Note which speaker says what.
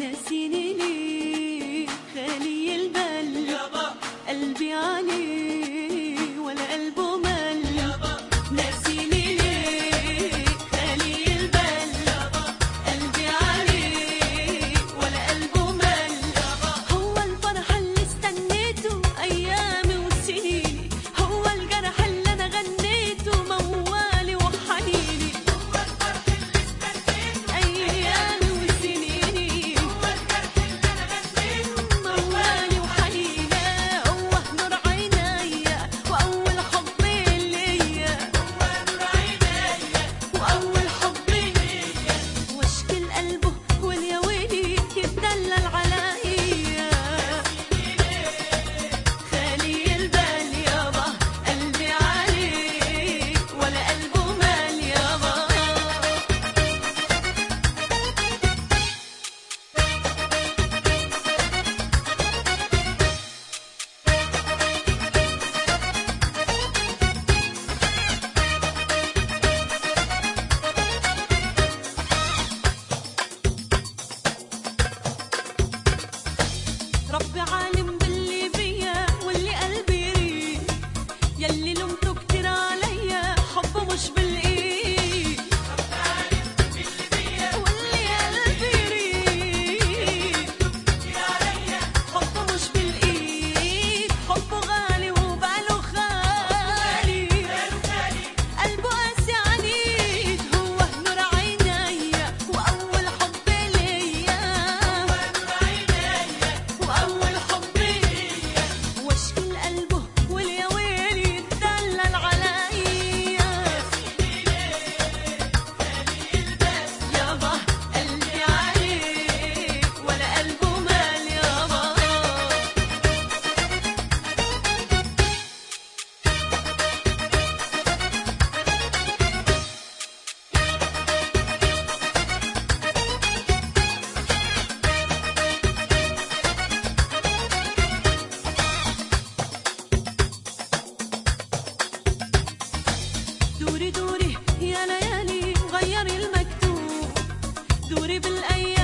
Speaker 1: ناسيني ليه خالي البال قلبي عليه ولا قلبه مل ناسيني ليه خالي البال قلبي عليه ولا قلبه مل هو الفرح اللي استنيته ايامي وسنيني هو الجرح اللي انا غنيته موالي وحنيني ايامي وسنيني موالي وحنيني هو نور عينيا واول حب ليا واول حب ليا واشكي قلبه ويا ويلي يتدلل عليا خالي البال يابا قلبي عليه ولا قلبه مال يابا ربي عالم باللي بيا واللي قلبي يريد يلي لومته كتير عليا حبه مش بالايد واللي قلبي يريد حبه مش بالايد حبه غالي وباله خالي قلبه قاسي عنيد هو نور عينيا واول حب ليا واول حب ليا واشكي لقلبه واليا ويلي يتدلل عليا يابا قلبي عليه ولا قلبه مال يابا دوري دوري يا ليالي غيري المكتوب دوري بالايام